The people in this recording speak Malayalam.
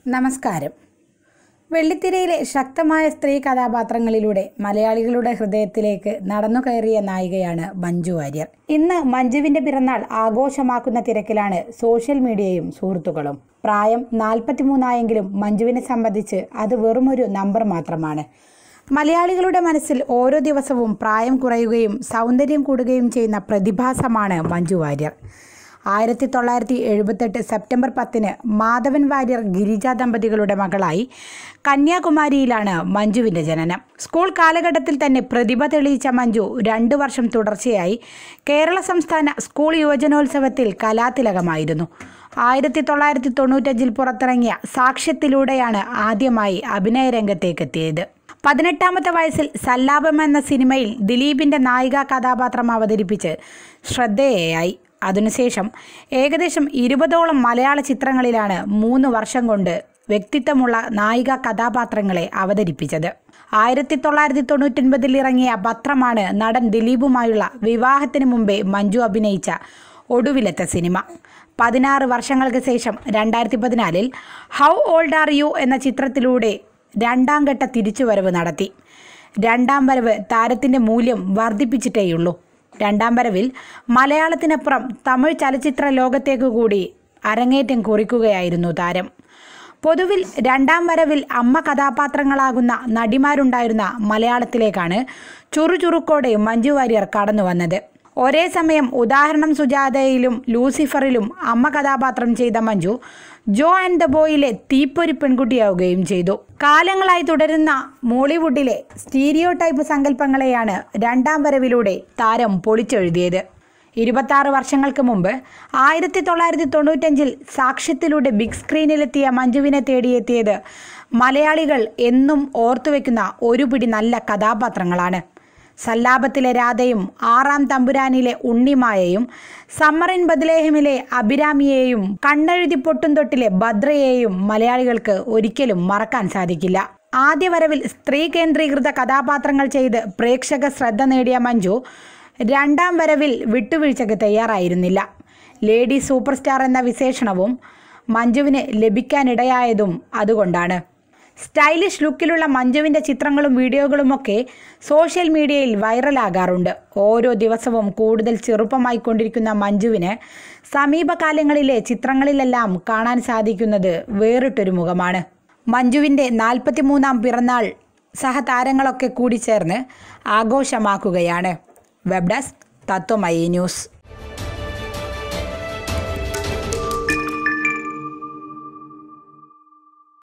നമസ്കാരം വെള്ളിത്തിരയിലെ ശക്തമായ സ്ത്രീ കഥാപാത്രങ്ങളിലൂടെ മലയാളികളുടെ ഹൃദയത്തിലേക്ക് നടന്നു കയറിയ നായികയാണ് മഞ്ജു വാര്യർ ഇന്ന് മഞ്ജുവിന്റെ പിറന്നാൾ ആഘോഷമാക്കുന്ന തിരക്കിലാണ് സോഷ്യൽ മീഡിയയും സുഹൃത്തുക്കളും പ്രായം നാൽപ്പത്തിമൂന്നായെങ്കിലും മഞ്ജുവിനെ സംബന്ധിച്ച് അത് വെറുമൊരു നമ്പർ മാത്രമാണ് മലയാളികളുടെ മനസ്സിൽ ഓരോ ദിവസവും പ്രായം കുറയുകയും സൗന്ദര്യം കൂടുകയും ചെയ്യുന്ന പ്രതിഭാസമാണ് മഞ്ജു വാര്യർ ആയിരത്തി തൊള്ളായിരത്തി എഴുപത്തെട്ട് സെപ്റ്റംബർ പത്തിന് മാധവൻ വാര്യർ ഗിരിജ ദമ്പതികളുടെ മകളായി കന്യാകുമാരിയിലാണ് മഞ്ജുവിൻ്റെ ജനനം സ്കൂൾ കാലഘട്ടത്തിൽ തന്നെ പ്രതിഭ തെളിയിച്ച മഞ്ജു രണ്ടു വർഷം തുടർച്ചയായി കേരള സംസ്ഥാന സ്കൂൾ യുവജനോത്സവത്തിൽ കലാതിലകമായിരുന്നു ആയിരത്തി തൊള്ളായിരത്തി തൊണ്ണൂറ്റഞ്ചിൽ പുറത്തിറങ്ങിയ സാക്ഷ്യത്തിലൂടെയാണ് ആദ്യമായി അഭിനയ രംഗത്തേക്കെത്തിയത് പതിനെട്ടാമത്തെ വയസ്സിൽ സല്ലാപം എന്ന സിനിമയിൽ ദിലീപിൻ്റെ നായിക കഥാപാത്രം അവതരിപ്പിച്ച് ശ്രദ്ധേയയായി അതിനുശേഷം ഏകദേശം ഇരുപതോളം മലയാള ചിത്രങ്ങളിലാണ് മൂന്ന് വർഷം കൊണ്ട് വ്യക്തിത്വമുള്ള നായിക കഥാപാത്രങ്ങളെ അവതരിപ്പിച്ചത് ആയിരത്തി തൊള്ളായിരത്തി തൊണ്ണൂറ്റൊൻപതിൽ ഇറങ്ങിയ പത്രമാണ് നടൻ ദിലീപുമായുള്ള വിവാഹത്തിന് മുമ്പേ മഞ്ജു അഭിനയിച്ച ഒടുവിലത്തെ സിനിമ പതിനാറ് വർഷങ്ങൾക്ക് ശേഷം രണ്ടായിരത്തി പതിനാലിൽ ഹൗ ഓൾഡ് ആർ യു എന്ന ചിത്രത്തിലൂടെ രണ്ടാം ഘട്ട തിരിച്ചുവരവ് നടത്തി രണ്ടാം വരവ് താരത്തിൻ്റെ മൂല്യം വർദ്ധിപ്പിച്ചിട്ടേയുള്ളൂ രണ്ടാം വരവിൽ മലയാളത്തിനപ്പുറം തമിഴ് ചലച്ചിത്ര ലോകത്തേക്ക് കൂടി അരങ്ങേറ്റം കുറിക്കുകയായിരുന്നു താരം പൊതുവിൽ രണ്ടാം വരവിൽ അമ്മ കഥാപാത്രങ്ങളാകുന്ന നടിമാരുണ്ടായിരുന്ന മലയാളത്തിലേക്കാണ് ചുറുചുറുക്കോടെ മഞ്ജു വാര്യർ കടന്നു വന്നത് ഒരേ സമയം ഉദാഹരണം സുജാതയിലും ലൂസിഫറിലും അമ്മ കഥാപാത്രം ചെയ്ത മഞ്ജു ജോ ആൻഡ് ദ ബോയിലെ തീപ്പൊരി പെൺകുട്ടിയാവുകയും ചെയ്തു കാലങ്ങളായി തുടരുന്ന മോളിവുഡിലെ സ്റ്റീരിയോ ടൈപ്പ് സങ്കല്പങ്ങളെയാണ് രണ്ടാം വരവിലൂടെ താരം പൊളിച്ചെഴുതിയത് ഇരുപത്താറ് വർഷങ്ങൾക്ക് മുമ്പ് ആയിരത്തി തൊള്ളായിരത്തി തൊണ്ണൂറ്റഞ്ചിൽ സാക്ഷ്യത്തിലൂടെ ബിഗ് സ്ക്രീനിലെത്തിയ മഞ്ജുവിനെ തേടിയെത്തിയത് മലയാളികൾ എന്നും ഓർത്തുവെക്കുന്ന ഒരു പിടി നല്ല കഥാപാത്രങ്ങളാണ് സല്ലാപത്തിലെ രാധയും ആറാം തമ്പുരാനിലെ ഉണ്ണിമായയും സമ്മറിൻ ബദ്ലേഹമിലെ അഭിരാമിയെയും കണ്ണെഴുതി പൊട്ടും തൊട്ടിലെ ഭദ്രയെയും മലയാളികൾക്ക് ഒരിക്കലും മറക്കാൻ സാധിക്കില്ല ആദ്യ വരവിൽ സ്ത്രീ കേന്ദ്രീകൃത കഥാപാത്രങ്ങൾ ചെയ്ത് പ്രേക്ഷക ശ്രദ്ധ നേടിയ മഞ്ജു രണ്ടാം വരവിൽ വിട്ടുവീഴ്ചയ്ക്ക് തയ്യാറായിരുന്നില്ല ലേഡി സൂപ്പർ സ്റ്റാർ എന്ന വിശേഷണവും മഞ്ജുവിന് ലഭിക്കാനിടയായതും അതുകൊണ്ടാണ് സ്റ്റൈലിഷ് ലുക്കിലുള്ള മഞ്ജുവിൻ്റെ ചിത്രങ്ങളും വീഡിയോകളുമൊക്കെ സോഷ്യൽ മീഡിയയിൽ വൈറലാകാറുണ്ട് ഓരോ ദിവസവും കൂടുതൽ ചെറുപ്പമായി കൊണ്ടിരിക്കുന്ന മഞ്ജുവിന് സമീപകാലങ്ങളിലെ ചിത്രങ്ങളിലെല്ലാം കാണാൻ സാധിക്കുന്നത് വേറിട്ടൊരു മുഖമാണ് മഞ്ജുവിൻ്റെ നാൽപ്പത്തിമൂന്നാം പിറന്നാൾ സഹതാരങ്ങളൊക്കെ കൂടി ചേർന്ന് ആഘോഷമാക്കുകയാണ് വെബ് ഡെസ്ക് തത്വമയി ന്യൂസ്